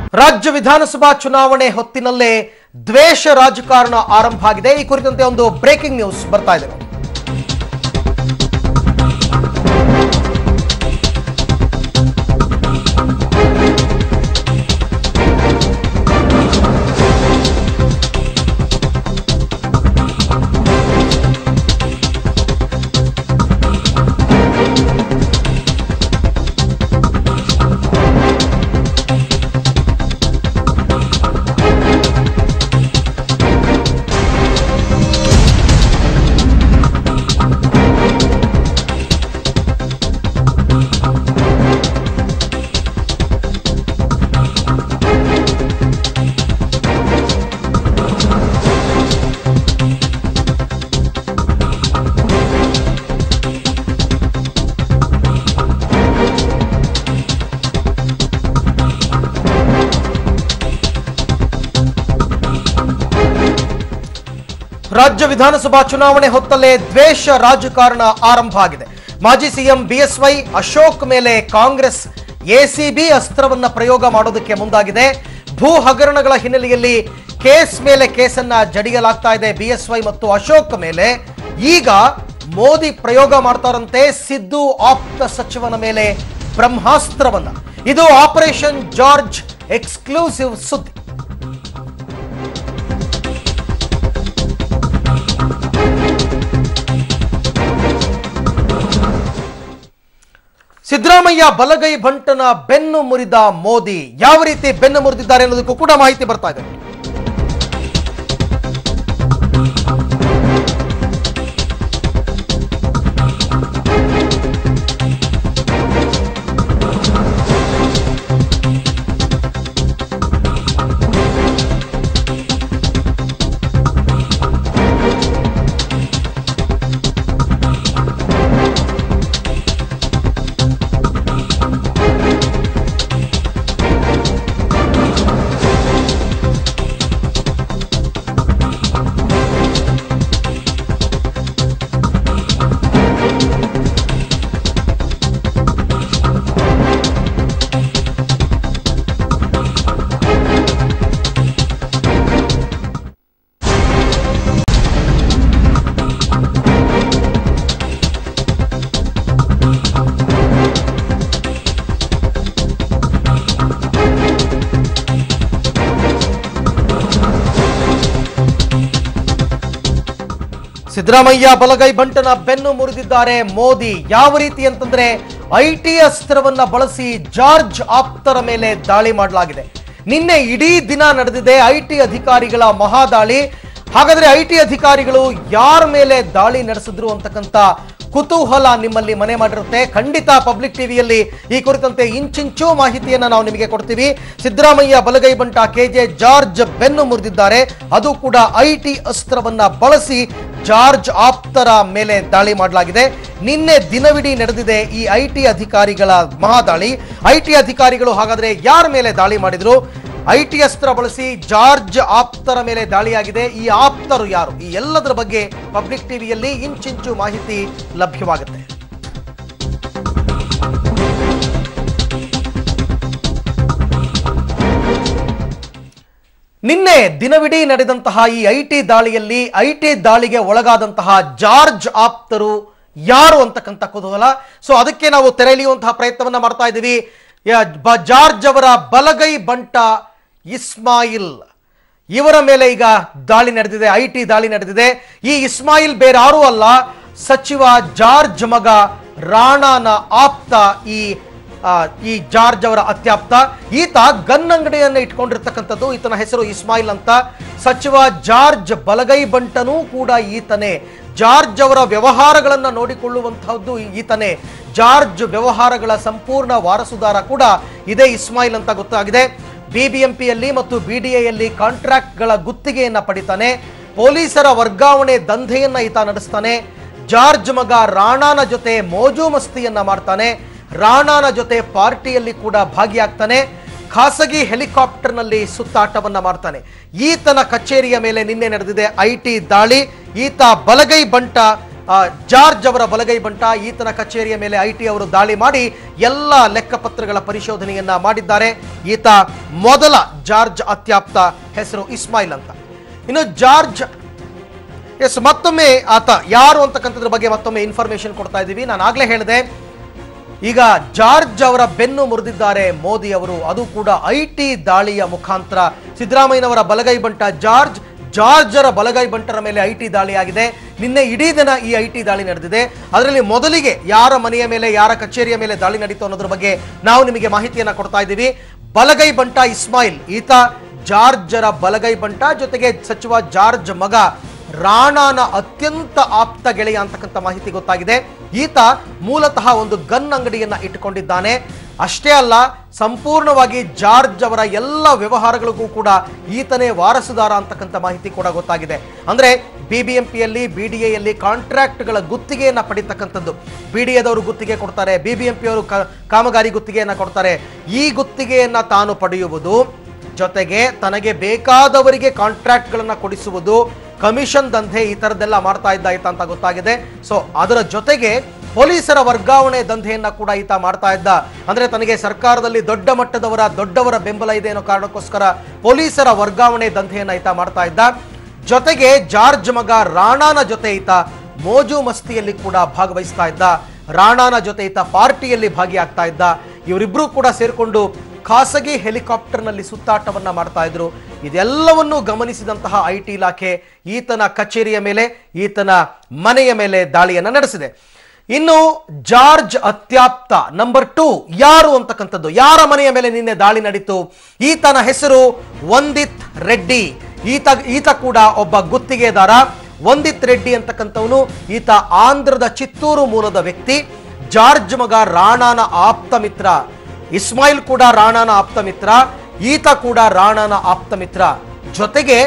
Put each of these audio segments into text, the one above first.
ರಾಜ್ಯ ವಿಧಾನಸಭಾ ಚುನಾವಣೆ ಹೊತ್ತಿನಲ್ಲೇ ದ್ವೇಷ ರಾಜಕಾರಣ ಆರಂಭ ಆಗಿದೆ ಈ ಕುರಿತಂತೆ ಒಂದು ಬ್ರೇಕಿಂಗ್ ನ್ಯೂಸ್ ಬರ್ತಾ ಇದೆ ನೋಡಿ. ರಾಜ್ಯ ವಿಧಾನಸಭಾ ಚುನಾವಣೆ ಹೊತ್ತಲ್ಲೇ ದ್ವೇಷ ರಾಜಕಾರಣ ಆರಂಭ ಆಗಿದೆ ಮಾಜಿ ಸಿಎಂ ಬಿಎಸ್ವೈ ಅಶೋಕ್ ಮೇಲೆ ಕಾಂಗ್ರೆಸ್ ಎಸಿಬಿ ಅಸ್ತ್ರವನ್ನ ಪ್ರಯೋಗ ಮಾಡೋದಕ್ಕೆ ಮುಂದಾಗಿದೆ ಭೂ ಹಗರಣಗಳ ಹಿನ್ನೆಲೆಯಲ್ಲಿ ಕೇಸ್ ಮೇಲೆ ಕೇಸನ್ನ ಜಡಿಯಲಾಗ್ತಾ ಇದೆ ಬಿಎಸ್ವೈ ಮತ್ತು ಅಶೋಕ್ ಮೇಲೆ ಈಗ ಮೋದಿ ಪ್ರಯೋಗ ಮಾಡ್ತಾರಂತೆ ಸಿದ್ದು ಆಪ್ತ ಸಚಿವನ ಮೇಲೆ ಬ್ರಹ್ಮಾಸ್ತ್ರವನ್ನ ಇದು ಆಪರೇಷನ್ ಜಾರ್ಜ್ ಎಕ್ಸ್ಕ್ಲೂಸಿವ್ ಸುದ್ದಿ ಸಿದ್ದರಾಮಯ್ಯ ಬಲಗೈ ಬಂಟನ ಬೆನ್ನು ಮುರಿದ ಮೋದಿ ಯಾವ ರೀತಿ ಬೆನ್ನು ಮುರಿದಿದ್ದಾರೆ ಅನ್ನೋದಕ್ಕೂ ಕೂಡ ಮಾಹಿತಿ ಬರ್ತಾ ಇದೆ ಸಿದ್ದರಾಮಯ್ಯ ಬಲಗೈ ಬಂಟನ ಬೆನ್ನು ಮುರಿದಿದ್ದಾರೆ ಮೋದಿ ಯಾವ ರೀತಿ ಅಂತಂದ್ರೆ ಐಟಿ ಅಸ್ತ್ರವನ್ನ ಬಳಸಿ ಜಾರ್ಜ್ ಆಪ್ತರ ಮೇಲೆ ದಾಳಿ ಮಾಡಲಾಗಿದೆ ನಿನ್ನೆ ಇಡೀ ದಿನ ನಡೆದಿದೆ ಐಟಿ ಅಧಿಕಾರಿಗಳ ಮಹಾದಾಳಿ ಹಾಗಾದ್ರೆ ಐಟಿ ಅಧಿಕಾರಿಗಳು ಯಾರ ಮೇಲೆ ದಾಳಿ ನಡೆಸಿದ್ರು ಅಂತಕ್ಕಂಥ ಕುತೂಹಲ ನಿಮ್ಮಲ್ಲಿ ಮನೆ ಮಾಡಿರುತ್ತೆ ಖಂಡಿತ ಪಬ್ಲಿಕ್ ಟಿವಿಯಲ್ಲಿ ಈ ಕುರಿತಂತೆ ಇಂಚಿಂಚು ಮಾಹಿತಿಯನ್ನ ನಾವು ನಿಮಗೆ ಕೊಡ್ತೀವಿ ಸಿದ್ದರಾಮಯ್ಯ ಬಲಗೈ ಬಂಟ ಕೆಜೆ ಜಾರ್ಜ್ ಬೆನ್ನು ಮುರಿದಿದ್ದಾರೆ ಅದು ಕೂಡ ಐಟಿ ಅಸ್ತ್ರವನ್ನ ಬಳಸಿ ಜಾರ್ಜ್ ಆಪ್ತರ ಮೇಲೆ ದಾಳಿ ಮಾಡಲಾಗಿದೆ ನಿನ್ನೆ ದಿನವಿಡೀ ನಡೆದಿದೆ ಈ ಐಟಿ ಅಧಿಕಾರಿಗಳ ಮಹಾದಾಳಿ ಐಟಿ ಅಧಿಕಾರಿಗಳು ಹಾಗಾದ್ರೆ ಯಾರ ಮೇಲೆ ದಾಳಿ ಮಾಡಿದ್ರು ಐಟಿ ಅಸ್ತ್ರ ಬಳಸಿ ಜಾರ್ಜ್ ಆಪ್ತರ ಮೇಲೆ ದಾಳಿಯಾಗಿದೆ ಈ ಆಪ್ತರು ಯಾರು ಈ ಎಲ್ಲದರ ಬಗ್ಗೆ ಪಬ್ಲಿಕ್ ಟಿವಿಯಲ್ಲಿ ಇಂಚಿಂಚು ಮಾಹಿತಿ ಲಭ್ಯವಾಗುತ್ತೆ ನಿನ್ನೆ ದಿನವಿಡೀ ನಡೆದಂತಹ ಈ ಐಟಿ ದಾಳಿಯಲ್ಲಿ ಐಟಿ ದಾಳಿಗೆ ಒಳಗಾದಂತಹ ಜಾರ್ಜ್ ಆಪ್ತರು ಯಾರು ಅಂತಕ್ಕಂಥ ಕುತೂಹಲ ಸೊ ಅದಕ್ಕೆ ನಾವು ತೆರೆ ಎಳೆಯುವಂತಹ ಪ್ರಯತ್ನವನ್ನ ಮಾಡ್ತಾ ಇದ್ದೀವಿ ಯ- ಬ- ಜಾರ್ಜ್ ಅವರ ಬಲಗೈ ಬಂಟ ಇಸ್ಮಾಯಿಲ್ ಇವರ ಮೇಲೆ ಈಗ ದಾಳಿ ನಡೆದಿದೆ ಐ ಟಿ ದಾಳಿ ನಡೆದಿದೆ ಈ ಇಸ್ಮಾಯಿಲ್ ಬೇರಾರೂ ಅಲ್ಲ ಸಚಿವ ಜಾರ್ಜ್ ಮಗ ರಾಣಾನ ಆಪ್ತ ಈ ಆ, ಈ ಜಾರ್ಜ್ ಅವರ ಅತ್ಯಾಪ್ತ ಈತ ಗನ್ ಅಂಗಡಿಯನ್ನು ಇಟ್ಕೊಂಡಿರ್ತಕ್ಕಂಥದ್ದು ಈತನ ಹೆಸರು ಇಸ್ಮಾಯಿಲ್ ಅಂತ ಸಚಿವ ಜಾರ್ಜ್ ಬಲಗೈ ಬಂಟನೂ ಕೂಡ ಈತನೇ ಜಾರ್ಜ್ ಅವರ ವ್ಯವಹಾರಗಳನ್ನು ನೋಡಿಕೊಳ್ಳುವಂತಹದ್ದು ಈತನೇ ಜಾರ್ಜ್ ವ್ಯವಹಾರಗಳ ಸಂಪೂರ್ಣ ವಾರಸುದಾರ ಕೂಡ ಇದೇ ಇಸ್ಮಾಯಿಲ್ ಅಂತ ಗೊತ್ತಾಗಿದೆ ಬಿಬಿಎಂಪಿಯಲ್ಲಿ ಮತ್ತು ಬಿಡಿಎಯಲ್ಲಿ ಕಾಂಟ್ರಾಕ್ಟ್ಗಳ ಗುತ್ತಿಗೆಯನ್ನ ಪಡಿತಾನೆ ಪೊಲೀಸರ ವರ್ಗಾವಣೆ ದಂಧೆಯನ್ನ ಈತ ನಡೆಸ್ತಾನೆ ಜಾರ್ಜ್ ಮಗ ರಾಣಾನ ಜೊತೆ ಮೋಜು ಮಸ್ತಿಯನ್ನ ಮಾಡ್ತಾನೆ ರಾಣಾನ ಜೊತೆ ಪಾರ್ಟಿಯಲ್ಲಿ ಕೂಡ ಭಾಗಿಯಾಗ್ತಾನೆ ಖಾಸಗಿ ಹೆಲಿಕಾಪ್ಟರ್ನಲ್ಲಿ ಸುತ್ತಾಟವನ್ನ ಮಾಡ್ತಾನೆ ಈತನ ಕಚೇರಿಯ ಮೇಲೆ ನಿನ್ನೆ ನಡೆದಿದೆ ಐ ಟಿ ದಾಳಿ ಈತ ಬಲಗೈ ಬಂಟ ಆ, ಜಾರ್ಜ್ ಅವರ ಬಲಗೈ ಬಂಟ ಈತನ ಕಚೇರಿಯ ಮೇಲೆ ಐ ಟಿ ಅವರು ದಾಳಿ ಮಾಡಿ ಎಲ್ಲ ಲೆಕ್ಕಪತ್ರಗಳ ಪರಿಶೋಧನೆಯನ್ನ ಮಾಡಿದ್ದಾರೆ ಈತ ಮೊದಲ ಜಾರ್ಜ್ ಅತ್ಯಾಪ್ತ ಹೆಸರು ಇಸ್ಮಾಯಿಲ್ ಅಂತ ಇನ್ನು ಜಾರ್ಜ್ ಎಸ್ ಮತ್ತೊಮ್ಮೆ ಆತ ಯಾರು ಅಂತಕ್ಕಂಥದ್ರ ಬಗ್ಗೆ ಮತ್ತೊಮ್ಮೆ ಇನ್ಫಾರ್ಮೇಶನ್ ಕೊಡ್ತಾ ಇದ್ದೀವಿ ನಾನು ಆಗ್ಲೇ ಹೇಳಿದೆ ಈಗ ಜಾರ್ಜ್ ಅವರ ಬೆನ್ನು ಮುರಿದಿದ್ದಾರೆ ಮೋದಿ ಅವರು ಅದು ಕೂಡ ಐ ಟಿ ದಾಳಿಯ ಮುಖಾಂತರ ಸಿದ್ದರಾಮಯ್ಯನವರ ಬಲಗೈ ಬಂಟ ಜಾರ್ಜ್ ಜಾರ್ಜರ ಬಲಗೈ ಬಂಟರ ಮೇಲೆ ಐ ಟಿ ದಾಳಿಯಾಗಿದೆ ನಿನ್ನೆ ಇಡೀ ದಿನ ಈ ಐ ಟಿ ದಾಳಿ ನಡೆದಿದೆ ಅದರಲ್ಲಿ ಮೊದಲಿಗೆ ಯಾರ ಮನೆಯ ಮೇಲೆ ಯಾರ ಕಚೇರಿಯ ಮೇಲೆ ದಾಳಿ ನಡೀತು ಅನ್ನೋದ್ರ ಬಗ್ಗೆ ನಾವು ನಿಮಗೆ ಮಾಹಿತಿಯನ್ನ ಕೊಡ್ತಾ ಇದ್ದೀವಿ ಬಲಗೈ ಬಂಟ ಇಸ್ಮಾಯಿಲ್ ಈತ ಜಾರ್ಜರ ಬಲಗೈ ಬಂಟ ಜೊತೆಗೆ ಸಚಿವ ಜಾರ್ಜ್ ಮಗ ರಾಣಾನ ಅತ್ಯಂತ ಆಪ್ತ ಗೆಳೆಯ ಅಂತಕ್ಕಂಥ ಮಾಹಿತಿ ಗೊತ್ತಾಗಿದೆ ಈತ ಮೂಲತಃ ಒಂದು ಗನ್ ಅಂಗಡಿಯನ್ನ ಇಟ್ಟುಕೊಂಡಿದ್ದಾನೆ ಅಷ್ಟೇ ಅಲ್ಲ ಸಂಪೂರ್ಣವಾಗಿ ಜಾರ್ಜ್ ಅವರ ಎಲ್ಲ ವ್ಯವಹಾರಗಳಿಗೂ ಕೂಡ ಈತನೇ ವಾರಸುದಾರ ಅಂತಕ್ಕಂಥ ಮಾಹಿತಿ ಕೂಡ ಗೊತ್ತಾಗಿದೆ ಅಂದ್ರೆ ಬಿಬಿಎಂಪಿಯಲ್ಲಿ ಬಿಡಿಎಯಲ್ಲಿ ಕಾಂಟ್ರಾಕ್ಟ್ಗಳ ಗುತ್ತಿಗೆಯನ್ನ ಪಡಿತಕ್ಕಂಥದ್ದು ಬಿಡಿಎದವರು ಗುತ್ತಿಗೆ ಕೊಡ್ತಾರೆ ಬಿಬಿಎಂಪಿ ಅವರು ಕಾಮಗಾರಿ ಗುತ್ತಿಗೆಯನ್ನ ಕೊಡ್ತಾರೆ ಈ ಗುತ್ತಿಗೆಯನ್ನ ತಾನು ಪಡೆಯುವುದು ಜೊತೆಗೆ ತನಗೆ ಬೇಕಾದವರಿಗೆ ಕಾಂಟ್ರಾಕ್ಟ್ಗಳನ್ನ ಕೊಡಿಸುವುದು ಕಮಿಷನ್ ದಂಧೆ ಈ ಥರದ್ದೆಲ್ಲ ಮಾಡ್ತಾ ಇದ್ದ ಈತ ಅಂತ ಗೊತ್ತಾಗಿದೆ ಸೊ ಅದರ ಜೊತೆಗೆ ಪೊಲೀಸರ ವರ್ಗಾವಣೆ ದಂಧೆಯನ್ನ ಕೂಡ ಈತ ಮಾಡ್ತಾ ಇದ್ದ ಅಂದ್ರೆ ತನಗೆ ಸರ್ಕಾರದಲ್ಲಿ ದೊಡ್ಡ ಮಟ್ಟದವರ ದೊಡ್ಡವರ ಬೆಂಬಲ ಇದೆ ಅನ್ನೋ ಕಾರಣಕ್ಕೋಸ್ಕರ ಪೊಲೀಸರ ವರ್ಗಾವಣೆ ದಂಧೆಯನ್ನ ಈತ ಮಾಡ್ತಾ ಇದ್ದ ಜೊತೆಗೆ ಜಾರ್ಜ್ ಮಗ ರಾಣಾನ ಜೊತೆ ಈತ ಮೋಜು ಮಸ್ತಿಯಲ್ಲಿ ಕೂಡ ಭಾಗವಹಿಸ್ತಾ ಇದ್ದ ರಾಣಾನ ಜೊತೆ ಈತ ಪಾರ್ಟಿಯಲ್ಲಿ ಭಾಗಿಯಾಗ್ತಾ ಇದ್ದ ಇವರಿಬ್ರು ಕೂಡ ಸೇರಿಕೊಂಡು ಖಾಸಗಿ ಹೆಲಿಕಾಪ್ಟರ್ನಲ್ಲಿ ಸುತ್ತಾಟವನ್ನ ಮಾಡ್ತಾ ಇದ್ರು ಇದೆಲ್ಲವನ್ನೂ ಗಮನಿಸಿದಂತಹ ಐ ಟಿ ಇಲಾಖೆ ಈತನ ಕಚೇರಿಯ ಮೇಲೆ ಈತನ ಮನೆಯ ಮೇಲೆ ದಾಳಿಯನ್ನ ನಡೆಸಿದೆ ಇನ್ನು ಜಾರ್ಜ್ ಅತ್ಯಾಪ್ತ ನಂಬರ್ ಟೂ ಯಾರು ಅಂತಕ್ಕಂಥದ್ದು ಯಾರ ಮನೆಯ ಮೇಲೆ ನಿನ್ನೆ ದಾಳಿ ನಡೀತು ಈತನ ಹೆಸರು ವಂದಿತ್ ರೆಡ್ಡಿ ಈತ ಈತ ಕೂಡ ಒಬ್ಬ ಗುತ್ತಿಗೆದಾರ ವಂದಿತ್ ರೆಡ್ಡಿ ಅಂತಕ್ಕಂಥವನು ಈತ ಆಂಧ್ರದ ಚಿತ್ತೂರು ಮೂಲದ ವ್ಯಕ್ತಿ ಜಾರ್ಜ್ ಮಗ ರಾಣಾನ ಆಪ್ತ ಮಿತ್ರ ಇಸ್ಮಾಯಿಲ್ ಕೂಡ ರಾಣಾನ ಆಪ್ತ ಮಿತ್ರ ಈತ ಕೂಡ ರಾಣಾನ ಆಪ್ತ ಮಿತ್ರ ಜೊತೆಗೆ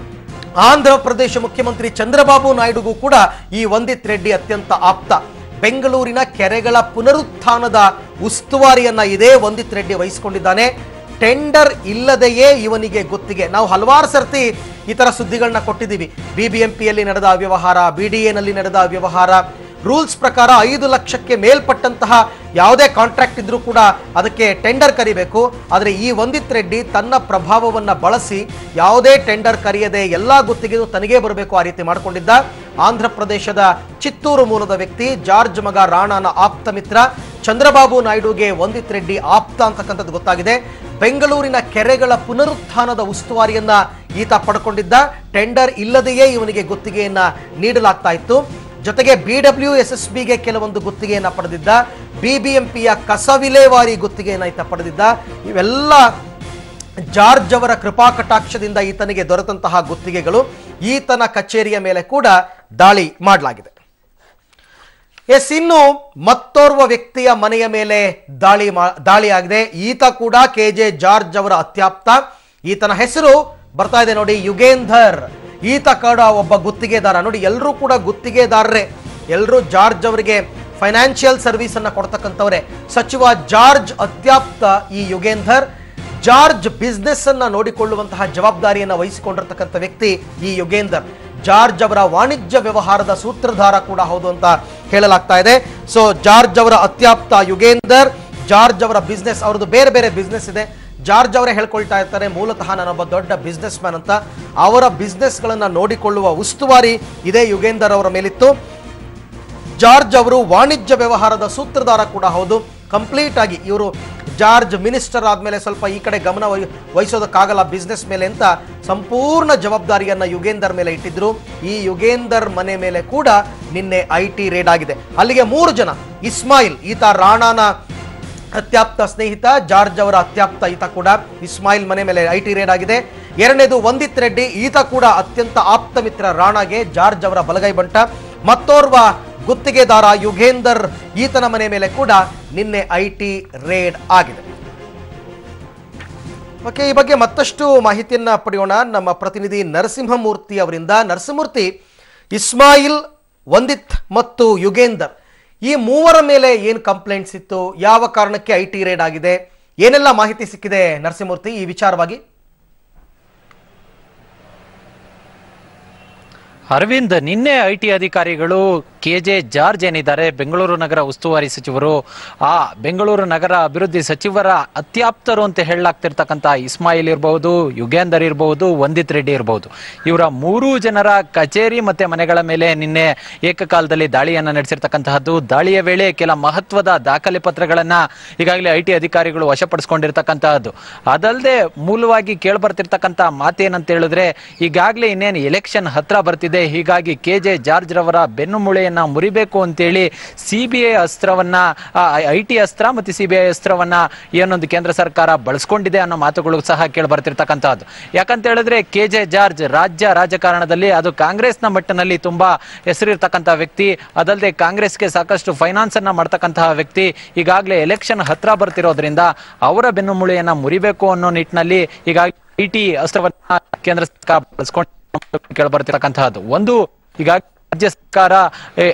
ಆಂಧ್ರ ಪ್ರದೇಶ ಮುಖ್ಯಮಂತ್ರಿ ಚಂದ್ರಬಾಬು ನಾಯ್ಡುಗೂ ಕೂಡ ಈ ವಂದಿತ್ ರೆಡ್ಡಿ ಅತ್ಯಂತ ಆಪ್ತ ಬೆಂಗಳೂರಿನ ಕೆರೆಗಳ ಪುನರುತ್ಥಾನದ ಉಸ್ತುವಾರಿಯನ್ನ ಇದೇ ವಂದಿತ್ ರೆಡ್ಡಿ ವಹಿಸಿಕೊಂಡಿದ್ದಾನೆ ಟೆಂಡರ್ ಇಲ್ಲದೆಯೇ ಇವನಿಗೆ ಗುತ್ತಿಗೆ ನಾವು ಹಲವಾರು ಸರ್ತಿ ಈ ತರ ಸುದ್ದಿಗಳನ್ನ ಕೊಟ್ಟಿದ್ದೀವಿ ಬಿಬಿಎಂಪಿಯಲ್ಲಿ ನಡೆದ ಅವ್ಯವಹಾರ ಬಿಡಿಎನಲ್ಲಿ ನಡೆದ ಅವ್ಯವಹಾರ ರೂಲ್ಸ್ ಪ್ರಕಾರ ಐದು ಲಕ್ಷಕ್ಕೆ ಮೇಲ್ಪಟ್ಟಂತಹ ಯಾವುದೇ ಕಾಂಟ್ರಾಕ್ಟ್ ಇದ್ರೂ ಕೂಡ ಅದಕ್ಕೆ ಟೆಂಡರ್ ಕರಿಬೇಕು ಆದರೆ ಈ ವಂದಿತ್ ರೆಡ್ಡಿ ತನ್ನ ಪ್ರಭಾವವನ್ನು ಬಳಸಿ ಯಾವುದೇ ಟೆಂಡರ್ ಕರೆಯದೆ ಎಲ್ಲ ಗುತ್ತಿಗೆಗೂ ತನಗೇ ಬರಬೇಕು ಆ ರೀತಿ ಮಾಡಿಕೊಂಡಿದ್ದ ಆಂಧ್ರ ಪ್ರದೇಶದ ಚಿತ್ತೂರು ಮೂಲದ ವ್ಯಕ್ತಿ ಜಾರ್ಜ್ ಮಗ ರಾಣಾನ ಆಪ್ತ ಮಿತ್ರ ಚಂದ್ರಬಾಬು ನಾಯ್ಡುಗೆ ವಂದಿತ್ ರೆಡ್ಡಿ ಆಪ್ತ ಅಂತಕ್ಕಂಥದ್ದು ಗೊತ್ತಾಗಿದೆ ಬೆಂಗಳೂರಿನ ಕೆರೆಗಳ ಪುನರುತ್ಥಾನದ ಉಸ್ತುವಾರಿಯನ್ನ ಈತ ಪಡ್ಕೊಂಡಿದ್ದ ಟೆಂಡರ್ ಇಲ್ಲದೆಯೇ ಇವನಿಗೆ ಗುತ್ತಿಗೆಯನ್ನ ನೀಡಲಾಗ್ತಾ ಇತ್ತು ಜೊತೆಗೆ ಬಿ ಡಬ್ಲ್ಯೂ ಎಸ್ ಎಸ್ ಬಿಗೆ ಕೆಲವೊಂದು ಗುತ್ತಿಗೆಯನ್ನ ಪಡೆದಿದ್ದ ಬಿಬಿಎಂಪಿಯ ಕಸ ವಿಲೇವಾರಿ ಗುತ್ತಿಗೆಯನ್ನ ಈತ ಪಡೆದಿದ್ದ ಇವೆಲ್ಲ ಜಾರ್ಜ್ ಅವರ ಕೃಪಾ ಕಟಾಕ್ಷದಿಂದ ಈತನಿಗೆ ದೊರೆತಂತಹ ಗುತ್ತಿಗೆಗಳು ಈತನ ಕಚೇರಿಯ ಮೇಲೆ ಕೂಡ ದಾಳಿ ಮಾಡಲಾಗಿದೆ ಎಸ್ ಇನ್ನು ಮತ್ತೋರ್ವ ವ್ಯಕ್ತಿಯ ಮನೆಯ ಮೇಲೆ ದಾಳಿ ಮಾ- ದಾಳಿಯಾಗಿದೆ ಈತ ಕೂಡ ಕೆ ಜೆ ಜಾರ್ಜ್ ಅವರ ಅತ್ಯಾಪ್ತ ಈತನ ಹೆಸರು ಬರ್ತಾ ಇದೆ ನೋಡಿ ಯುಗೇಂಧರ್ ಈತ ಕೂಡ ಒಬ್ಬ ಗುತ್ತಿಗೆದಾರ ನೋಡಿ ಎಲ್ಲರೂ ಕೂಡ ಗುತ್ತಿಗೆದಾರರೇ ಎಲ್ಲರೂ ಜಾರ್ಜ್ ಅವರಿಗೆ ಫೈನಾನ್ಷಿಯಲ್ ಸರ್ವಿಸ್ ಅನ್ನ ಕೊಡ್ತಕ್ಕಂಥವ್ರೆ ಸಚಿವ ಜಾರ್ಜ್ ಅತ್ಯಾಪ್ತ ಈ ಯುಗೇಂಧರ್ ಜಾರ್ಜ್ ಬಿಸ್ನೆಸ್ ಅನ್ನ ನೋಡಿಕೊಳ್ಳುವಂತಹ ಜವಾಬ್ದಾರಿಯನ್ನ ವಹಿಸಿಕೊಂಡಿರ್ತಕ್ಕಂಥ ವ್ಯಕ್ತಿ ಈ ಯುಗೇಂದರ್ ಜಾರ್ಜ್ ಅವರ ವಾಣಿಜ್ಯ ವ್ಯವಹಾರದ ಸೂತ್ರಧಾರ ಕೂಡ ಹೌದು ಅಂತ ಹೇಳಲಾಗ್ತಾ ಇದೆ ಸೊ ಜಾರ್ಜ್ ಅವರ ಅತ್ಯಾಪ್ತ ಯುಗೇಂದರ್ ಜಾರ್ಜ್ ಅವರ ಬಿಸ್ನೆಸ್ ಅವ್ರದ್ದು ಬೇರೆ ಬೇರೆ ಬಿಸ್ನೆಸ್ ಇದೆ ಜಾರ್ಜ್ ಅವರೇ ಹೇಳ್ಕೊಳ್ತಾ ಇರ್ತಾರೆ ಮೂಲತಃ ನಾನೊಬ್ಬ ದೊಡ್ಡ ಬಿಸ್ನೆಸ್ ಮ್ಯಾನ್ ಅಂತ ಅವರ ಬಿಸ್ನೆಸ್ಗಳನ್ನ ನೋಡಿಕೊಳ್ಳುವ ಉಸ್ತುವಾರಿ ಇದೇ ಯುಗೇಂದರ್ ಅವರ ಮೇಲಿತ್ತು ಜಾರ್ಜ್ ಅವರು ವಾಣಿಜ್ಯ ವ್ಯವಹಾರದ ಸೂತ್ರಧಾರ ಕೂಡ ಹೌದು ಕಂಪ್ಲೀಟ್ ಆಗಿ ಇವರು ಜಾರ್ಜ್ ಮಿನಿಸ್ಟರ್ ಆದಮೇಲೆ ಸ್ವಲ್ಪ ಈ ಕಡೆ ಗಮನ ವಹಿ- ವಹಿಸೋದಕ್ಕಾಗಲ್ಲ ಬಿಸ್ನೆಸ್ ಮೇಲೆ ಅಂತ ಸಂಪೂರ್ಣ ಜವಾಬ್ದಾರಿಯನ್ನ ಯುಗೇಂದರ್ ಮೇಲೆ ಇಟ್ಟಿದ್ರು ಈ ಯುಗೇಂದರ್ ಮನೆ ಮೇಲೆ ಕೂಡ ನಿನ್ನೆ ಐ ಟಿ ರೇಡ್ ಆಗಿದೆ ಅಲ್ಲಿಗೆ ಮೂರು ಜನ ಇಸ್ಮಾಯಿಲ್ ಈತ ರಾಣಾನ ಅತ್ಯಾಪ್ತ ಸ್ನೇಹಿತ ಜಾರ್ಜ್ ಅವರ ಅತ್ಯಾಪ್ತ ಈತ ಕೂಡ ಇಸ್ಮಾಯಿಲ್ ಮನೆ ಮೇಲೆ ಐ ಟಿ ರೇಡ್ ಆಗಿದೆ ಎರಡನೇದು ವಂದಿತ್ ರೆಡ್ಡಿ ಈತ ಕೂಡ ಅತ್ಯಂತ ಆಪ್ತ ಮಿತ್ರ ರಾಣಾಗೆ ಜಾರ್ಜ್ ಅವರ ಬಲಗೈ ಬಂಟ ಮತ್ತೋರ್ವ ಗುತ್ತಿಗೆದಾರ ಯುಗೇಂದರ್ ಈತನ ಮನೆ ಮೇಲೆ ಕೂಡ ನಿನ್ನೆ ಐ ಟಿ ರೇಡ್ ಆಗಿದೆ ಓಕೆ ಈ ಬಗ್ಗೆ ಮತ್ತಷ್ಟು ಮಾಹಿತಿಯನ್ನ ಪಡೆಯೋಣ ನಮ್ಮ ಪ್ರತಿನಿಧಿ ನರಸಿಂಹಮೂರ್ತಿ ಅವರಿಂದ ನರಸಿಂಹಮೂರ್ತಿ ಇಸ್ಮಾಯಿಲ್ ವಂದಿತ್ ಮತ್ತು ಯುಗೇಂದರ್ ಈ ಮೂವರ ಮೇಲೆ ಏನು ಕಂಪ್ಲೇಂಟ್ಸ್ ಇತ್ತು ಯಾವ ಕಾರಣಕ್ಕೆ ಐ ಟಿ ರೇಡ್ ಆಗಿದೆ ಏನೆಲ್ಲ ಮಾಹಿತಿ ಸಿಕ್ಕಿದೆ ನರಸಿಂಹಮೂರ್ತಿ ಈ ವಿಚಾರವಾಗಿ ಅರವಿಂದ್ ನಿನ್ನೆ ಐ ಟಿ ಅಧಿಕಾರಿಗಳು ಕೆ ಜೆ ಜಾರ್ಜ್ ಏನಿದ್ದಾರೆ ಬೆಂಗಳೂರು ನಗರ ಉಸ್ತುವಾರಿ ಸಚಿವರು ಆ ಬೆಂಗಳೂರು ನಗರ ಅಭಿವೃದ್ಧಿ ಸಚಿವರ ಅತ್ಯಾಪ್ತರು ಅಂತ ಹೇಳಲಾಗ್ತಿರ್ತಕ್ಕಂಥ ಇಸ್ಮಾಯಿಲ್ ಇರಬಹುದು ಯುಗೇಂದರ್ ಇರಬಹುದು ವಂದಿತ್ ರೆಡ್ಡಿ ಇರಬಹುದು ಇವರ ಮೂರೂ ಜನರ ಕಚೇರಿ ಮತ್ತೆ ಮನೆಗಳ ಮೇಲೆ ನಿನ್ನೆ ಏಕಕಾಲದಲ್ಲಿ ದಾಳಿಯನ್ನ ನಡೆಸಿರ್ತಕ್ಕಂತಹದ್ದು ದಾಳಿಯ ವೇಳೆ ಕೆಲ ಮಹತ್ವದ ದಾಖಲೆ ಪತ್ರಗಳನ್ನ ಈಗಾಗಲೇ ಐ ಟಿ ಅಧಿಕಾರಿಗಳು ವಶಪಡಿಸಿಕೊಂಡಿರ್ತಕ್ಕಂತಹದ್ದು ಅದಲ್ಲದೆ ಮೂಲವಾಗಿ ಕೇಳ್ಬರ್ತಿರ್ತಕ್ಕಂಥ ಮಾತೇನಂತ ಹೇಳಿದ್ರೆ ಈಗಾಗಲೇ ಇನ್ನೇನು ಎಲೆಕ್ಷನ್ ಹತ್ರ ಬರ್ತಿದೆ ಹೀಗಾಗಿ ಕೆ ಜೆ ಜಾರ್ಜ್ ರವರ ಬೆನ್ನು ಮುಳೆಯನ್ನ ಮುರಿಬೇಕು ಅಂತೇಳಿ ಸಿ ಬಿ ಐ ಅಸ್ತ್ರವನ್ನ ಐ ಟಿ ಅಸ್ತ್ರ ಮತ್ತು ಸಿ ಬಿ ಐ ಅಸ್ತ್ರವನ್ನ ಏನೊಂದು ಕೇಂದ್ರ ಸರ್ಕಾರ ಬಳಸ್ಕೊಂಡಿದೆ ಅನ್ನೋ ಮಾತುಗಳು ಸಹ ಕೇಳ್ಬರ್ತಿರ್ತಕ್ಕಂಥದ್ದು ಯಾಕಂತ ಹೇಳಿದ್ರೆ ಕೆ ಜೆ ಜಾರ್ಜ್ ರಾಜ್ಯ ರಾಜಕಾರಣದಲ್ಲಿ ಅದು ಕಾಂಗ್ರೆಸ್ನ ಮಟ್ಟಿನಲ್ಲಿ ತುಂಬಾ ಹೆಸರಿರ್ತಕ್ಕಂಥ ವ್ಯಕ್ತಿ ಅದಲ್ಲದೆ ಕಾಂಗ್ರೆಸ್ಗೆ ಸಾಕಷ್ಟು ಫೈನಾನ್ಸ್ ಅನ್ನ ಮಾಡ್ತಕ್ಕಂತಹ ವ್ಯಕ್ತಿ ಈಗಾಗಲೇ ಎಲೆಕ್ಷನ್ ಹತ್ರ ಬರ್ತಿರೋದ್ರಿಂದ ಅವರ ಬೆನ್ನು ಮುಳಿಯನ್ನ ಮುರಿಬೇಕು ಅನ್ನೋ ನಿಟ್ಟಿನಲ್ಲಿ ಈಗಾಗಲೇ ಐ ಟಿ ಅಸ್ತ್ರವನ್ನ ಕೇಂದ್ರ ಸರ್ಕಾರ ಬಳಸ್ಕೊಂಡು ಕೇಳಬರ್ತಿರ್ತಕ್ಕಂತಹದ್ದು ಒಂದು ಈಗಾಗಲೇ ರಾಜ್ಯ ಸರ್ಕಾರ ಎ,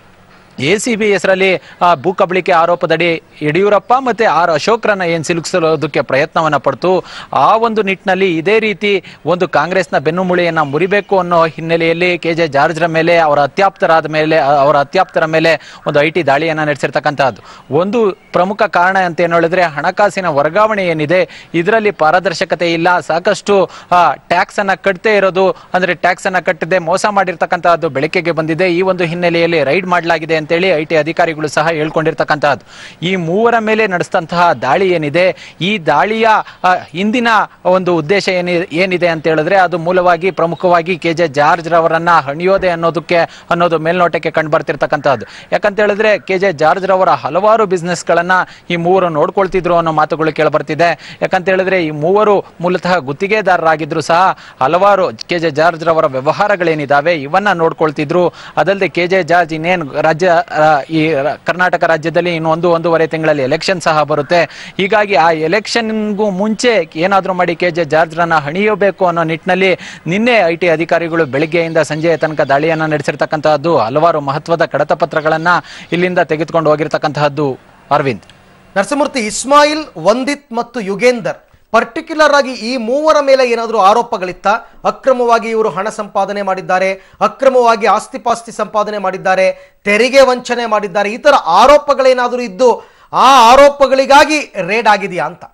ಎ ಸಿ ಬಿ ಹೆಸರಲ್ಲಿ ಭೂ ಕಬಳಿಕೆ ಆರೋಪದಡಿ ಯಡಿಯೂರಪ್ಪ ಮತ್ತೆ ಆರ್ ಅಶೋಕ್ರನ್ನ ಏನ್ ಸಿಲುಕಿಸೋದಕ್ಕೆ ಪ್ರಯತ್ನವನ್ನ ಪಡ್ತು ಆ ಒಂದು ನಿಟ್ಟಿನಲ್ಲಿ ಇದೇ ರೀತಿ ಒಂದು ಕಾಂಗ್ರೆಸ್ನ ಬೆನ್ನುಮುಳಿಯನ್ನ ಮುರಿಬೇಕು ಅನ್ನೋ ಹಿನ್ನೆಲೆಯಲ್ಲಿ ಕೆ ಜೆ ಜಾರ್ಜ್ರ ಮೇಲೆ ಅವರ ಅತ್ಯಾಪ್ತರಾದ ಮೇಲೆ ಅ- ಅವರ ಅತ್ಯಾಪ್ತರ ಮೇಲೆ ಒಂದು ಐ ಟಿ ದಾಳಿಯನ್ನ ನಡೆಸಿರ್ತಕ್ಕಂಥದ್ದು ಒಂದು ಪ್ರಮುಖ ಕಾರಣ ಅಂತ ಏನು ಹೇಳಿದ್ರೆ ಹಣಕಾಸಿನ ವರ್ಗಾವಣೆ ಏನಿದೆ ಇದರಲ್ಲಿ ಪಾರದರ್ಶಕತೆ ಇಲ್ಲ ಸಾಕಷ್ಟು ಟ್ಯಾಕ್ಸ್ ಅನ್ನ ಕಟ್ಟದೇ ಇರೋದು ಅಂದ್ರೆ ಟ್ಯಾಕ್ಸ್ ಅನ್ನ ಕಟ್ಟದೆ ಮೋಸ ಮಾಡಿರ್ತಕ್ಕಂತಹದ್ದು ಬೆಳಕಿಗೆ ಬಂದಿದೆ ಈ ಒಂದು ಹಿನ್ನೆಲೆಯಲ್ಲಿ ರೈಡ್ ಮಾಡಲಾಗಿದೆ ಅಂತೇಳಿ ಐ ಟಿ ಅಧಿಕಾರಿಗಳು ಸಹ ಹೇಳ್ಕೊಂಡಿರ್ತಕ್ಕಂತಹದ್ದು ಈ ಮೂವರ ಮೇಲೆ ನಡೆಸಿದಂತಹ ದಾಳಿ ಏನಿದೆ ಈ ದಾಳಿಯ ಆ, ಹಿಂದಿನ ಒಂದು ಉದ್ದೇಶ ಏನಿ ಏನಿದೆ ಅಂತ ಹೇಳಿದ್ರೆ ಅದು ಮೂಲವಾಗಿ ಪ್ರಮುಖವಾಗಿ ಕೆ ಜೆ ಜಾರ್ಜ್ ರವರನ್ನ ಹಣಿಯೋದೆ ಅನ್ನೋದಕ್ಕೆ ಅನ್ನೋದು ಮೇಲ್ನೋಟಕ್ಕೆ ಕಂಡು ಬರ್ತಿರ್ತಕ್ಕಂಥದ್ದು ಯಾಕಂತ ಹೇಳಿದ್ರೆ ಕೆ ಜೆ ಜಾರ್ಜ್ ರವರ ಹಲವಾರು ಬಿಸ್ನೆಸ್ ಗಳನ್ನ ಈ ಮೂವರು ನೋಡ್ಕೊಳ್ತಿದ್ರು ಅನ್ನೋ ಮಾತುಗಳು ಕೇಳಬರ್ತಿದೆ ಯಾಕಂತ ಹೇಳಿದ್ರೆ ಈ ಮೂವರು ಮೂಲತಃ ಗುತ್ತಿಗೆದಾರರಾಗಿದ್ರು ಸಹ ಹಲವಾರು ಕೆ ಜೆ ಜಾರ್ಜ್ ರವರ ವ್ಯವಹಾರಗಳೇನಿದಾವೆ ಇವನ್ನ ನೋಡ್ಕೊಳ್ತಿದ್ರು ಅದಲ್ಲದೆ ಕೆ ಜೆ ಜಾರ್ಜ್ ಇನ್ನೇನು ರಾಜ್ಯ ಆ, ಈ ರ- ಕರ್ನಾಟಕ ರಾಜ್ಯದಲ್ಲಿ ಇನ್ನು ಒಂದು ಒಂದೂವರೆ ತಿಂಗಳಲ್ಲಿ ಎಲೆಕ್ಷನ್ ಸಹ ಬರುತ್ತೆ ಹೀಗಾಗಿ ಆ ಎಲೆಕ್ಷನ್ಗೂ ಮುಂಚೆ ಏನಾದ್ರೂ ಮಾಡಿ ಕೆ ಜೆ ಜಾರ್ಜ್ರನ್ನ ಹಣಿಯಬೇಕು ಅನ್ನೋ ನಿಟ್ಟಿನಲ್ಲಿ ನಿನ್ನೆ ಐ ಟಿ ಅಧಿಕಾರಿಗಳು ಬೆಳಿಗ್ಗೆಯಿಂದ ಸಂಜೆಯ ತನಕ ದಾಳಿಯನ್ನ ನಡೆಸಿರ್ತಕ್ಕಂತಹದ್ದು ಹಲವಾರು ಮಹತ್ವದ ಕಡತ ಪತ್ರಗಳನ್ನ ಇಲ್ಲಿಂದ ತೆಗೆದುಕೊಂಡು ಹೋಗಿರ್ತಕ್ಕಂತಹದ್ದು ಅರವಿಂದ್ ನರಸಿಂಹಮೂರ್ತಿ ಇಸ್ಮಾಯಿಲ್ ವಂದಿತ್ ಮತ್ತು ಯುಗೇಂದರ್ ಪರ್ಟಿಕ್ಯುಲರ್ ಆಗಿ ಈ ಮೂವರ ಮೇಲೆ ಏನಾದರೂ ಆರೋಪಗಳಿತ್ತ ಅಕ್ರಮವಾಗಿ ಇವರು ಹಣ ಸಂಪಾದನೆ ಮಾಡಿದ್ದಾರೆ ಅಕ್ರಮವಾಗಿ ಆಸ್ತಿ ಪಾಸ್ತಿ ಸಂಪಾದನೆ ಮಾಡಿದ್ದಾರೆ ತೆರಿಗೆ ವಂಚನೆ ಮಾಡಿದ್ದಾರೆ ಈ ತರ ಆರೋಪಗಳೇನಾದರೂ ಇದ್ದು ಆ ಆರೋಪಗಳಿಗಾಗಿ ರೇಡ್ ಆಗಿದೆಯಾ ಅಂತ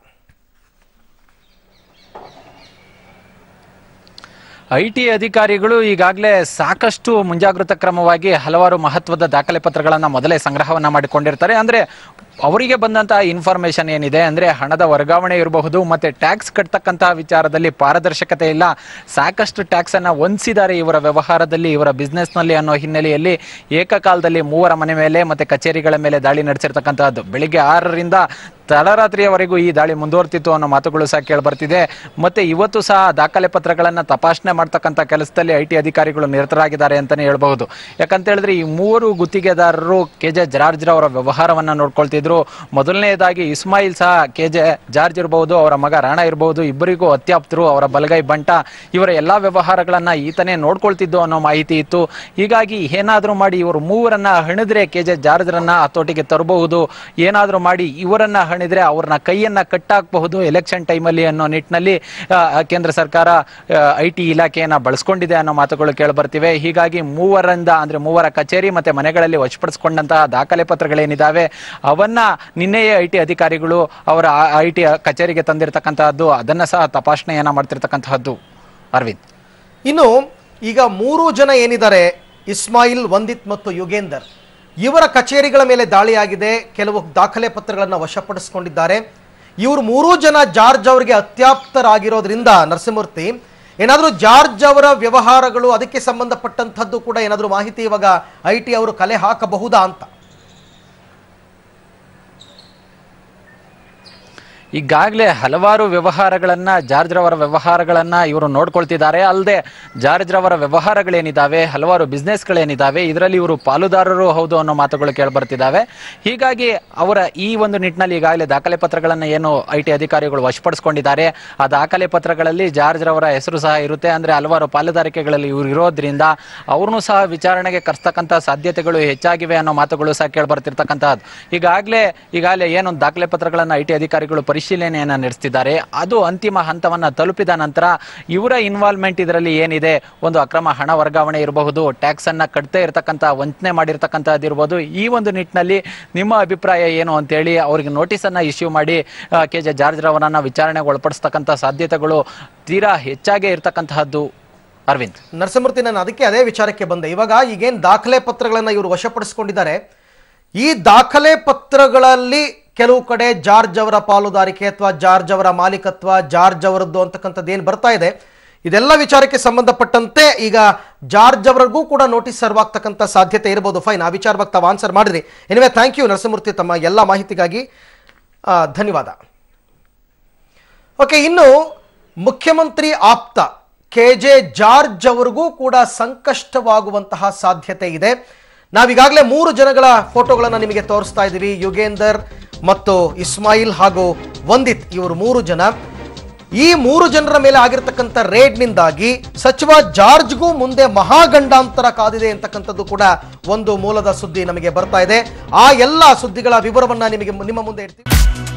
ಐ ಟಿ ಅಧಿಕಾರಿಗಳು ಈಗಾಗಲೇ ಸಾಕಷ್ಟು ಮುಂಜಾಗ್ರತಾ ಕ್ರಮವಾಗಿ ಹಲವಾರು ಮಹತ್ವದ ದಾಖಲೆ ಪತ್ರಗಳನ್ನ ಮೊದಲೇ ಸಂಗ್ರಹವನ್ನ ಮಾಡಿಕೊಂಡಿರ್ತಾರೆ ಅಂದ್ರೆ ಅವರಿಗೆ ಬಂದಂತಹ ಇನ್ಫಾರ್ಮೇಶನ್ ಏನಿದೆ ಅಂದ್ರೆ ಹಣದ ವರ್ಗಾವಣೆ ಇರಬಹುದು ಮತ್ತೆ ಟ್ಯಾಕ್ಸ್ ಕಟ್ತಕ್ಕಂತಹ ವಿಚಾರದಲ್ಲಿ ಪಾರದರ್ಶಕತೆ ಇಲ್ಲ ಸಾಕಷ್ಟು ಟ್ಯಾಕ್ಸ್ ಅನ್ನ ಹೊಂದಿಸಿದ್ದಾರೆ ಇವರ ವ್ಯವಹಾರದಲ್ಲಿ ಇವರ ಬಿಸ್ನೆಸ್ ನಲ್ಲಿ ಅನ್ನೋ ಹಿನ್ನೆಲೆಯಲ್ಲಿ ಏಕಕಾಲದಲ್ಲಿ ಮೂವರ ಮನೆ ಮೇಲೆ ಮತ್ತೆ ಕಚೇರಿಗಳ ಮೇಲೆ ದಾಳಿ ನಡೆಸಿರ್ತಕ್ಕಂತಹದ್ದು ಬೆಳಿಗ್ಗೆ ಆರರಿಂದ ತಡರಾತ್ರಿಯವರೆಗೂ ಈ ದಾಳಿ ಮುಂದುವರ್ತಿತ್ತು ಅನ್ನೋ ಮಾತುಗಳು ಸಹ ಕೇಳ್ಬರ್ತಿದೆ ಮತ್ತೆ ಇವತ್ತು ಸಹ ದಾಖಲೆ ಪತ್ರಗಳನ್ನ ತಪಾಸಣೆ ಮಾಡ್ತಕ್ಕಂಥ ಕೆಲಸದಲ್ಲಿ ಐ ಟಿ ಅಧಿಕಾರಿಗಳು ನಿರತರಾಗಿದ್ದಾರೆ ಅಂತಾನೆ ಹೇಳ್ಬಹುದು ಯಾಕಂತ ಹೇಳಿದ್ರೆ ಈ ಮೂವರು ಗುತ್ತಿಗೆದಾರರು ಕೆ ಜೆ ಜಾರ್ಜ್ ಅವರ ವ್ಯವಹಾರವನ್ನ ನೋಡ್ಕೊಳ್ತಿದ್ರು ಮೊದಲನೇದಾಗಿ ಇಸ್ಮಾಯಿಲ್ ಸಹ ಕೆ ಜೆ ಜಾರ್ಜ್ ಇರಬಹುದು ಅವರ ಮಗ ರಾಣ ಇರಬಹುದು ಇಬ್ಬರಿಗೂ ಅತ್ಯಾಪ್ತರು ಅವರ ಬಲಗೈ ಬಂಟ ಇವರ ಎಲ್ಲಾ ವ್ಯವಹಾರಗಳನ್ನ ಈತನೇ ನೋಡ್ಕೊಳ್ತಿದ್ದು ಅನ್ನೋ ಮಾಹಿತಿ ಇತ್ತು ಹೀಗಾಗಿ ಏನಾದ್ರೂ ಮಾಡಿ ಇವರು ಮೂವರನ್ನ ಹಣಿದ್ರೆ ಕೆ ಜೆ ಜಾರ್ಜ್ರನ್ನ ಹತೋಟಿಗೆ ತರಬಹುದು ಏನಾದ್ರೂ ಮಾಡಿ ಇವರನ್ನ ಹಣಿದ್ರೆ ಅವ್ರನ್ನ ಕೈಯನ್ನ ಕಟ್ಟಾಕಬಹುದು ಎಲೆಕ್ಷನ್ ಟೈಮಲ್ಲಿ ಅನ್ನೋ ನಿಟ್ಟಿನಲ್ಲಿ ಆ, ಕೇಂದ್ರ ಸರ್ಕಾರ ಐ ಟಿ ಇಲಾಖೆಯನ್ನ ಬಳಸ್ಕೊಂಡಿದೆ ಅನ್ನೋ ಮಾತುಗಳು ಕೇಳಬರ್ತಿವೆ ಹೀಗಾಗಿ ಮೂವರಿಂದ ಅಂದ್ರೆ ಮೂವರ ಕಚೇರಿ ಮತ್ತೆ ಮನೆಗಳಲ್ಲಿ ವಶಪಡಿಸಿಕೊಂಡಂತಹ ದಾಖಲೆ ಪತ್ರಗಳೇನಿದಾವೆ ಅವನ್ನ ನಿನ್ನೆಯೇ ಐ ಟಿ ಅಧಿಕಾರಿಗಳು ಅವರ ಐ ಟಿ ಕಚೇರಿಗೆ ತಂದಿರತಕ್ಕಂತಹದ್ದು ಅದನ್ನ ಸಹ ತಪಾಸಣೆಯನ್ನ ಮಾಡ್ತಿರ್ತಕ್ಕಂತಹದ್ದು ಅರವಿಂದ್ ಇನ್ನು ಈಗ ಮೂರು ಜನ ಏನಿದ್ದಾರೆ ಇಸ್ಮಾಯಿಲ್ ವಂದಿತ್ ಮತ್ತು ಯುಗೇಂದರ್ ಇವರ ಕಚೇರಿಗಳ ಮೇಲೆ ದಾಳಿಯಾಗಿದೆ ಕೆಲವು ದಾಖಲೆ ಪತ್ರಗಳನ್ನು ವಶಪಡಿಸಿಕೊಂಡಿದ್ದಾರೆ ಇವರು ಮೂರೂ ಜನ ಜಾರ್ಜ್ ಅವರಿಗೆ ಅತ್ಯಾಪ್ತರಾಗಿರೋದ್ರಿಂದ ನರಸಿಂಹಮೂರ್ತಿ ಏನಾದರೂ ಜಾರ್ಜ್ ಅವರ ವ್ಯವಹಾರಗಳು ಅದಕ್ಕೆ ಸಂಬಂಧಪಟ್ಟಂಥದ್ದು ಕೂಡ ಏನಾದರೂ ಮಾಹಿತಿ ಇವಾಗ ಐ ಟಿ ಅವರು ಕಲೆ ಹಾಕಬಹುದಾ ಅಂತ ಈಗಾಗಲೇ ಹಲವಾರು ವ್ಯವಹಾರಗಳನ್ನ ಜಾರ್ಜ್ ರವರ ವ್ಯವಹಾರಗಳನ್ನ ಇವರು ನೋಡ್ಕೊಳ್ತಿದ್ದಾರೆ ಅಲ್ಲದೆ ಜಾರ್ಜ್ ರವರ ವ್ಯವಹಾರಗಳೇನಿದಾವೆ ಹಲವಾರು ಬಿಸ್ನೆಸ್ಗಳೇನಿದಾವೆ ಇದರಲ್ಲಿ ಇವರು ಪಾಲುದಾರರು ಹೌದು ಅನ್ನೋ ಮಾತುಗಳು ಕೇಳ್ಬರ್ತಿದ್ದಾವೆ ಹೀಗಾಗಿ ಅವರ ಈ ಒಂದು ನಿಟ್ಟಿನಲ್ಲಿ ಈಗಾಗಲೇ ದಾಖಲೆ ಪತ್ರಗಳನ್ನ ಏನು ಐ ಟಿ ಅಧಿಕಾರಿಗಳು ವಶಪಡಿಸಿಕೊಂಡಿದ್ದಾರೆ ಆ ದಾಖಲೆ ಪತ್ರಗಳಲ್ಲಿ ಜಾರ್ಜ್ ರವರ ಹೆಸರು ಸಹ ಇರುತ್ತೆ ಅಂದ್ರೆ ಹಲವಾರು ಪಾಲುದಾರಿಕೆಗಳಲ್ಲಿ ಇವರು ಇರೋದ್ರಿಂದ ಅವ್ರನ್ನೂ ಸಹ ವಿಚಾರಣೆಗೆ ಕರ್ಸ್ತಕ್ಕಂಥ ಸಾಧ್ಯತೆಗಳು ಹೆಚ್ಚಾಗಿವೆ ಅನ್ನೋ ಮಾತುಗಳು ಸಹ ಕೇಳ್ಬರ್ತಿರ್ತಕ್ಕಂಥದ್ದು ಈಗಾಗಲೇ ಈಗಾಗಲೇ ಏನೊಂದು ದಾಖಲೆ ಪತ್ರಗಳನ್ನ ಐ ಟಿ ಅಧಿಕಾರಿಗಳು ಪರಿಶೀಲಿಸಿ ಪರಿಶೀಲನೆಯನ್ನ ನಡೆಸ್ತಿದ್ದಾರೆ ಅದು ಅಂತಿಮ ಹಂತವನ್ನ ತಲುಪಿದ ನಂತರ ಇವರ ಇನ್ವಾಲ್ವ್ಮೆಂಟ್ ಇದರಲ್ಲಿ ಏನಿದೆ ಒಂದು ಅಕ್ರಮ ಹಣ ವರ್ಗಾವಣೆ ಇರಬಹುದು ಟ್ಯಾಕ್ಸ್ ಅನ್ನ ಕಟ್ತೇ ಇರತಕ್ಕಂತ ವಂಚನೆ ಮಾಡಿರ್ತಕ್ಕಂಥದ್ದು ಇರ್ಬೋದು ಈ ಒಂದು ನಿಟ್ಟಿನಲ್ಲಿ ನಿಮ್ಮ ಅಭಿಪ್ರಾಯ ಏನು ಅಂತೇಳಿ ಅವ್ರಿಗೆ ನೋಟಿಸ್ ಅನ್ನ ಇಶ್ಯೂ ಮಾಡಿ ಕೆ ಜೆ ಜಾರ್ಜ್ ರವರನ್ನ ವಿಚಾರಣೆಗೆ ಒಳಪಡಿಸ್ತಕ್ಕಂಥ ಸಾಧ್ಯತೆಗಳು ತೀರಾ ಹೆಚ್ಚಾಗೇ ಇರತಕ್ಕಂತಹದ್ದು ಅರವಿಂದ್ ನರಸಿಂಹಮೂರ್ತಿ ನಾನು ಅದಕ್ಕೆ ಅದೇ ವಿಚಾರಕ್ಕೆ ಬಂದೆ ಇವಾಗ ಈಗೇನು ದಾಖಲೆ ಪತ್ರಗಳನ್ನು ಇವರು ವಶಪಡಿಸಿಕೊಂಡಿದ್ದಾರೆ ಈ ದಾಖಲೆ ಪತ್ರಗಳಲ್ಲಿ ಕೆಲವು ಕಡೆ ಜಾರ್ಜ್ ಅವರ ಪಾಲುದಾರಿಕೆ ಅಥವಾ ಜಾರ್ಜ್ ಅವರ ಮಾಲೀಕತ್ವ ಜಾರ್ಜ್ ಅವರದ್ದು ಅಂತಕ್ಕಂಥದ್ದು ಏನು ಬರ್ತಾ ಇದೆ ಇದೆಲ್ಲ ವಿಚಾರಕ್ಕೆ ಸಂಬಂಧಪಟ್ಟಂತೆ ಈಗ ಜಾರ್ಜ್ ಅವರಿಗೂ ಕೂಡ ನೋಟಿಸ್ ಸರ್ವಾಗ್ತಕ್ಕಂಥ ಸಾಧ್ಯತೆ ಇರ್ಬೋದು ಫೈನ್ ಆ ವಿಚಾರವಾಗಿ ತಾವು ಆನ್ಸರ್ ಮಾಡಿದ್ರಿ ಎನಿವೆ ಥ್ಯಾಂಕ್ ಯು ನರಸಿಂಹಮೂರ್ತಿ ತಮ್ಮ ಎಲ್ಲ ಮಾಹಿತಿಗಾಗಿ ಆ, ಧನ್ಯವಾದ ಓಕೆ ಇನ್ನು ಮುಖ್ಯಮಂತ್ರಿ ಆಪ್ತ ಕೆ ಜೆ ಜಾರ್ಜ್ ಅವರಿಗೂ ಕೂಡ ಸಂಕಷ್ಟವಾಗುವಂತಹ ಸಾಧ್ಯತೆ ಇದೆ ನಾವೀಗಾಗಲೇ ಮೂರು ಜನಗಳ ಫೋಟೋಗಳನ್ನು ನಿಮಗೆ ತೋರಿಸ್ತಾ ಇದ್ದೀವಿ ಯುಗೇಂದರ್ ಮತ್ತು ಇಸ್ಮಾಯಿಲ್ ಹಾಗೂ ವಂದಿತ್ ಇವರು ಮೂರು ಜನ ಈ ಮೂರು ಜನರ ಮೇಲೆ ಆಗಿರ್ತಕ್ಕಂಥ ರೇಡ್ನಿಂದಾಗಿ ಸಚಿವ ಜಾರ್ಜ್ಗೂ ಮುಂದೆ ಮಹಾಗಂಡಾಂತರ ಕಾದಿದೆ ಅಂತಕ್ಕಂಥದ್ದು ಕೂಡ ಒಂದು ಮೂಲದ ಸುದ್ದಿ ನಮಗೆ ಬರ್ತಾ ಇದೆ ಆ ಎಲ್ಲ ಸುದ್ದಿಗಳ ವಿವರವನ್ನ ನಿಮಗೆ ನಿಮ್ಮ ಮುಂದೆ ಇಡ್ತೀವಿ